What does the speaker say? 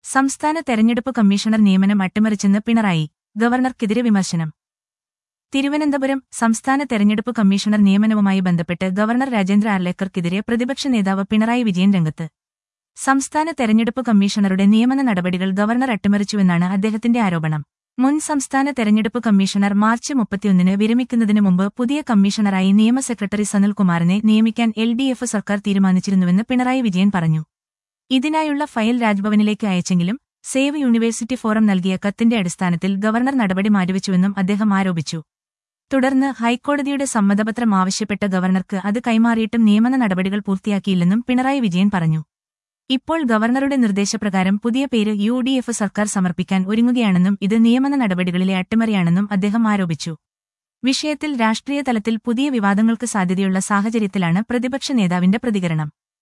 സംസ്ഥാന തെരഞ്ഞെടുപ്പ് കമ്മീഷണർ നിയമനം അട്ടിമറിച്ചെന്ന് പിണറായി ഗവർണർക്കെതിരെ വിമർശനം തിരുവനന്തപുരം സംസ്ഥാന തെരഞ്ഞെടുപ്പ് കമ്മീഷണർ നിയമനവുമായി ബന്ധപ്പെട്ട് ഗവർണർ രാജേന്ദ്ര ആർലേക്കർക്കെതിരെ പ്രതിപക്ഷ നേതാവ് പിണറായി വിജയൻ രംഗത്ത് സംസ്ഥാന തെരഞ്ഞെടുപ്പ് കമ്മീഷണറുടെ നിയമന നടപടികൾ ഗവർണർ അട്ടിമറിച്ചുവെന്നാണ് അദ്ദേഹത്തിന്റെ ആരോപണം മുൻ സംസ്ഥാന തെരഞ്ഞെടുപ്പ് കമ്മീഷണർ മാർച്ച് മുപ്പത്തിയൊന്നിന് വിരമിക്കുന്നതിന് മുമ്പ് പുതിയ കമ്മീഷണറായി നിയമ സെക്രട്ടറി സനിൽകുമാറിനെ നിയമിക്കാൻ എൽ ഡി എഫ് സർക്കാർ തീരുമാനിച്ചിരുന്നുവെന്ന് പിണറായി വിജയൻ പറഞ്ഞു ഇതിനായുള്ള ഫയൽ രാജ്ഭവനിലേക്ക് അയച്ചെങ്കിലും സേവ് യൂണിവേഴ്സിറ്റി ഫോറം നൽകിയ കത്തിന്റെ അടിസ്ഥാനത്തിൽ ഗവർണർ നടപടി മാറ്റിവെച്ചുവെന്നും അദ്ദേഹം ആരോപിച്ചു തുടർന്ന് ഹൈക്കോടതിയുടെ സമ്മതപത്രം ആവശ്യപ്പെട്ട ഗവർണർക്ക് അത് കൈമാറിയിട്ടും നിയമന നടപടികൾ പൂർത്തിയാക്കിയില്ലെന്നും പിണറായി വിജയൻ പറഞ്ഞു ഇപ്പോൾ ഗവർണറുടെ നിർദ്ദേശപ്രകാരം പുതിയ പേര് യു ഡി എഫ് സർക്കാർ സമർപ്പിക്കാൻ ഒരുങ്ങുകയാണെന്നും ഇത് നിയമന നടപടികളിലെ അട്ടിമറിയാണെന്നും അദ്ദേഹം ആരോപിച്ചു വിഷയത്തിൽ രാഷ്ട്രീയ തലത്തിൽ പുതിയ വിവാദങ്ങൾക്ക് സാധ്യതയുള്ള സാഹചര്യത്തിലാണ് പ്രതിപക്ഷ നേതാവിന്റെ പ്രതികരണം